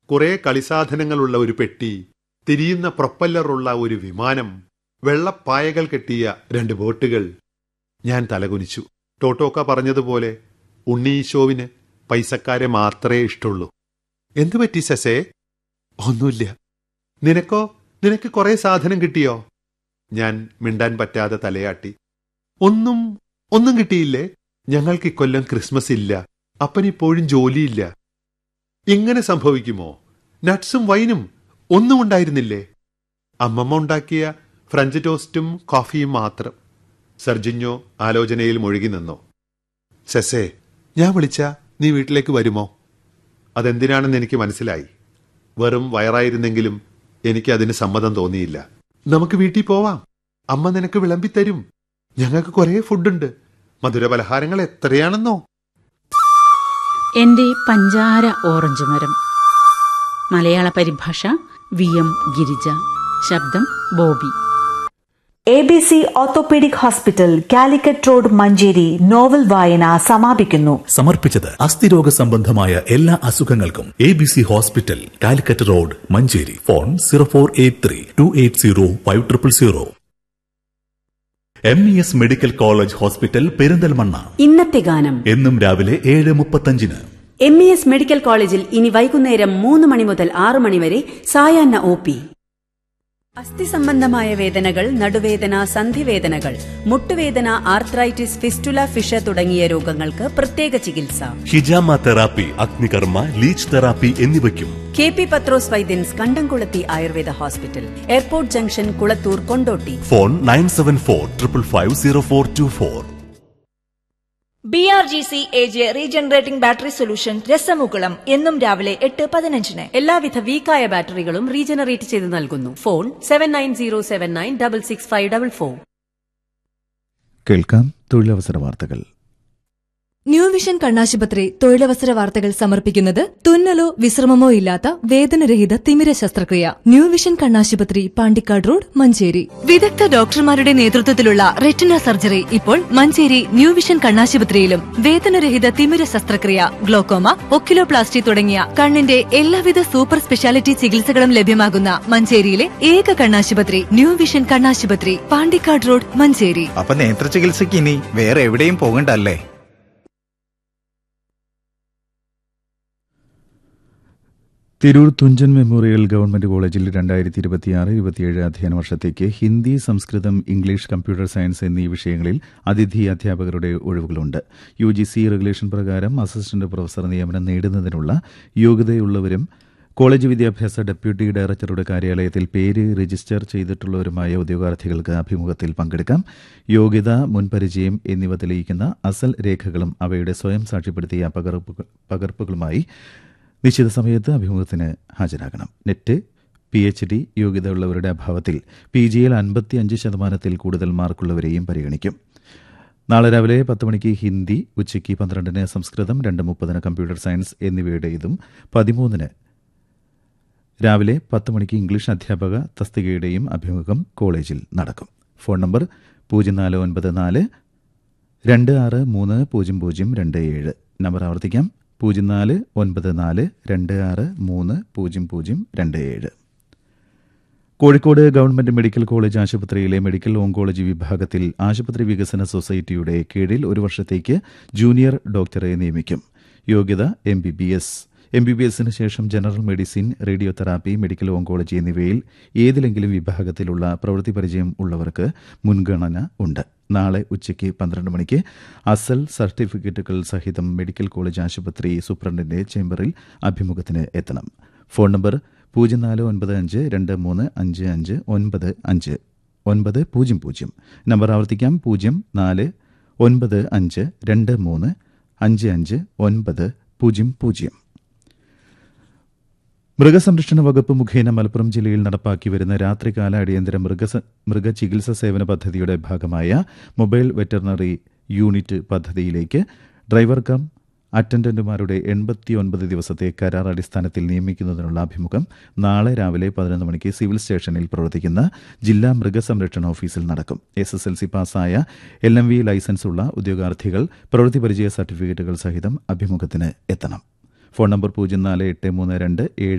കുറെ കളിസാധനങ്ങളുള്ള ഒരു പെട്ടി തിരിയുന്ന പ്രൊപ്പല്ലറുള്ള ഒരു വിമാനം വെള്ളപ്പായകൾ കെട്ടിയ രണ്ട് ബോട്ടുകൾ ഞാൻ തലകുനിച്ചു ടോട്ടോക്ക പറഞ്ഞതുപോലെ ഉണ്ണീശോവിന് പൈസക്കാരെ മാത്രമേ ഇഷ്ടമുള്ളൂ എന്തു പറ്റി സസേ ഒന്നുമില്ല നിനക്കോ നിനക്ക് കുറെ സാധനം കിട്ടിയോ ഞാൻ മിണ്ടാൻ പറ്റാതെ തലയാട്ടി ഒന്നും ഒന്നും കിട്ടിയില്ലേ ഞങ്ങൾക്ക് ഇക്കൊല്ലം ക്രിസ്മസ് ഇല്ല അപ്പനിപ്പോഴും ജോലിയില്ല ഇങ്ങനെ സംഭവിക്കുമോ നട്ട്സും വൈനും ഒന്നും ഉണ്ടായിരുന്നില്ലേ അമ്മമ്മ ഉണ്ടാക്കിയ ഫ്രഞ്ച് ടോസ്റ്റും കോഫിയും മാത്രം സർജിഞ്ഞോ ആലോചനയിൽ മുഴുകി നിന്നു സെസേ ഞാൻ വിളിച്ച നീ വീട്ടിലേക്ക് വരുമോ അതെന്തിനാണെന്ന് എനിക്ക് മനസ്സിലായി വെറും വയറായിരുന്നെങ്കിലും എനിക്ക് അതിന് സമ്മതം തോന്നിയില്ല നമുക്ക് വീട്ടിൽ പോവാം അമ്മ നിനക്ക് വിളമ്പിത്തരും ഞങ്ങൾക്ക് കുറെ ഫുഡുണ്ട് മധുരപലഹാരങ്ങൾ എത്രയാണെന്നോ എന്റെ പഞ്ചാര ഓറഞ്ച് മരം മലയാള പരിഭാഷ വി എം ഗിരിജ ശബ്ദം Bobby A B C orthopaedic hospital Calicut road Manjeri novel വായന സമാപിക്കുന്നു സമർപ്പിച്ചത് അസ്ഥിരോഗ സംബന്ധമായ എല്ലാ അസുഖങ്ങൾക്കും A B C hospital Calicut road Manjeri phone zero four eight three two eight zero five triple zero M E S medical college hospital Perinthalmanna ഇന്നത്തെ ഗാനം എന്നും രാവിലെ ഏഴ് മുപ്പത്തഞ്ചിന് എം ഇ എസ് മെഡിക്കൽ കോളേജിൽ ഇനി വൈകുന്നേരം മൂന്ന് മണി മുതൽ ആറ് മണി വരെ സായാഹ്ന ഒ പി അസ്ഥി സംബന്ധമായ വേദനകൾ നടുവേദന സന്ധിവേദനകൾ മുട്ടുവേദന ആർത്രൈറ്റിസ് ഫിസ്റ്റുല ഫിഷ തുടങ്ങിയ രോഗങ്ങൾക്ക് പ്രത്യേക ചികിത്സ ഹിജാമ തെറാപ്പി അഗ്നികർമ്മ ലീച്ച് തെറാപ്പി എന്നിവയ്ക്കും K P Pathrose Vaidyans Kandamkulathy Ayurveda hospital airport junction Kulathur Kondotty phone nine seven four triple five zero four two four B R G C A J regenerating battery solution രസമുകുളം എന്നും രാവിലെ എട്ട് പതിനഞ്ചിന് എല്ലാവിധ വീക്കായ ബാറ്ററികളും റീജനറേറ്റ് ചെയ്ത് നൽകുന്നു phone seven nine zero seven nine double six five double four കേൾക്കാം തൊഴിലവസര വാർത്തകൾ ന്യൂ വിഷൻ കണ്ണാശുപത്രി തൊഴിലവസര വാർത്തകൾ സമർപ്പിക്കുന്നത് തുന്നലോ വിശ്രമമോ ഇല്ലാത്ത വേദനരഹിത തിമിര ശസ്ത്രക്രിയ ന്യൂ വിഷൻ കണ്ണാശുപത്രി പാണ്ടിക്കാട് റോഡ് മഞ്ചേരി വിദഗ്ധ ഡോക്ടർമാരുടെ നേതൃത്വത്തിലുള്ള റെറ്റിന സർജറി ഇപ്പോൾ മഞ്ചേരി ന്യൂ വിഷൻ കണ്ണാശുപത്രിയിലും വേദനരഹിത തിമിര ശസ്ത്രക്രിയ ഗ്ലോക്കോമ ഒക്കിലോപ്ലാസ്റ്റി തുടങ്ങിയ കണ്ണിന്റെ എല്ലാവിധ സൂപ്പർ സ്പെഷ്യാലിറ്റി ചികിത്സകളും ലഭ്യമാകുന്ന മഞ്ചേരിയിലെ ഏക കണ്ണാശുപത്രി ന്യൂ വിഷൻ കണ്ണാശുപത്രി പാണ്ടിക്കാട് റോഡ് മഞ്ചേരി അപ്പൊ നേത്ര ചികിത്സയ്ക്ക് ഇനി വേറെ എവിടെയും പോകണ്ടല്ലേ തിരൂർ തുഞ്ചൻ മെമ്മോറിയൽ ഗവൺമെന്റ് കോളേജിൽ രണ്ടായിരത്തി ഇരുപത്തിയാറ് ഇരുപത്തിയേഴ് അധ്യയന വർഷത്തേക്ക് Hindi Sanskrit English computer science എന്നീ വിഷയങ്ങളിൽ അതിഥി അധ്യാപകരുടെ ഒഴിവുകളുണ്ട് യു ജി സി റെഗുലേഷൻ പ്രകാരം അസിസ്റ്റന്റ് പ്രൊഫസർ നിയമനം നേടുന്നതിനുള്ള യോഗ്യതയുള്ളവരും കോളേജ് വിദ്യാഭ്യാസ ഡെപ്യൂട്ടി ഡയറക്ടറുടെ കാര്യാലയത്തിൽ പേര് രജിസ്റ്റർ ചെയ്തിട്ടുള്ളവരുമായ ഉദ്യോഗാർത്ഥികൾക്ക് അഭിമുഖത്തിൽ പങ്കെടുക്കാം യോഗ്യത മുൻപരിചയം എന്നിവ തെളിയിക്കുന്ന അസൽ രേഖകളും അവയുടെ സ്വയം സാക്ഷ്യപ്പെടുത്തിയ പകർപ്പുകൾ- പകർപ്പുകളുമായി നിശ്ചിത സമയത്ത് അഭിമുഖത്തിന് ഹാജരാകണം നെറ്റ് പി എച്ച് ഡി യോഗ്യതയുള്ളവരുടെ അഭാവത്തിൽ പി ജിയിൽ അൻപത്തിയഞ്ച് ശതമാനത്തിൽ കൂടുതൽ മാർക്കുള്ളവരെയും പരിഗണിക്കും നാളെ രാവിലെ പത്ത് മണിക്ക് ഹിന്ദി ഉച്ചയ്ക്ക് പന്ത്രണ്ടിന് സംസ്കൃതം രണ്ട് മുപ്പതിന് കമ്പ്യൂട്ടർ സയൻസ് എന്നിവയുടേതും പതിമൂന്നിന് രാവിലെ പത്ത് മണിക്ക് ഇംഗ്ലീഷ് അധ്യാപക തസ്തികയുടെയും അഭിമുഖം കോളേജിൽ നടക്കും ഫോൺ നമ്പർ പൂജ്യം നാല് ഒൻപത് നാല് രണ്ട് ആറ് മൂന്ന് പൂജ്യം പൂജ്യം രണ്ട് ഏഴ് നമ്പർ ആവർത്തിക്കാം പൂജ്യം നാല് ഒൻപത് നാല് രണ്ട് ആറ് മൂന്ന് പൂജ്യം പൂജ്യം രണ്ട് ഏഴ് കോഴിക്കോട് ഗവൺമെന്റ് മെഡിക്കൽ കോളേജ് ആശുപത്രിയിലെ മെഡിക്കൽ ഓങ്കോളജി വിഭാഗത്തിൽ ആശുപത്രി വികസന സൊസൈറ്റിയുടെ കീഴിൽ ഒരു വർഷത്തേക്ക് ജൂനിയർ ഡോക്ടറെ നിയമിക്കും യോഗ്യത M B B S M B B എസിന് ശേഷം general medicine radiotherapy medical oncology എന്നിവയിൽ ഏതിലെങ്കിലും വിഭാഗത്തിലുള്ള പ്രവൃത്തി പരിചയം ഉള്ളവർക്ക് മുൻഗണന ഉണ്ട് നാളെ ഉച്ചയ്ക്ക് പന്ത്രണ്ട് മണിക്ക് അസൽ സർട്ടിഫിക്കറ്റുകൾ സഹിതം മെഡിക്കൽ കോളേജ് ആശുപത്രി സൂപ്രണ്ടിന്റെ ചേംബറിൽ അഭിമുഖത്തിന് എത്തണം ഫോൺ നമ്പർ പൂജ്യം നാല് ഒൻപത് അഞ്ച് രണ്ട് മൂന്ന് അഞ്ച് അഞ്ച് ഒൻപത് അഞ്ച് ഒൻപത് പൂജ്യം പൂജ്യം നമ്പർ ആവർത്തിക്കാം പൂജ്യം നാല് ഒൻപത് അഞ്ച് രണ്ട് മൂന്ന് അഞ്ച് അഞ്ച് ഒൻപത് പൂജ്യം പൂജ്യം മൃഗസംരക്ഷണ വകുപ്പ് മുഖേന മലപ്പുറം ജില്ലയിൽ നടപ്പാക്കി വരുന്ന രാത്രികാല അടിയന്തര മൃഗസ മൃഗചികിത്സ സേവന പദ്ധതിയുടെ ഭാഗമായ മൊബൈൽ വെറ്ററിനറി യൂണിറ്റ് പദ്ധതിയിലേക്ക് ഡ്രൈവർ കം അറ്റൻഡന്റുമാരുടെ എൺപത്തിയൊൻപത് ദിവസത്തെ കരാർ അടിസ്ഥാനത്തിൽ നിയമിക്കുന്നതിനുള്ള അഭിമുഖം നാളെ രാവിലെ പതിനൊന്ന് മണിക്ക് സിവിൽ സ്റ്റേഷനിൽ പ്രവർത്തിക്കുന്ന ജില്ലാ മൃഗസംരക്ഷണ ഓഫീസിൽ നടക്കും എസ് എസ് എൽ സി പാസ്സായ എൽ എം വി ലൈസൻസ് ഉള്ള ഉദ്യോഗാർത്ഥികൾ പ്രവൃത്തി പരിചയ സർട്ടിഫിക്കറ്റുകൾ സഹിതം അഭിമുഖത്തിന് എത്തണം ഫോൺ നമ്പർ പൂജ്യം നാല് എട്ട് മൂന്ന് രണ്ട് ഏഴ്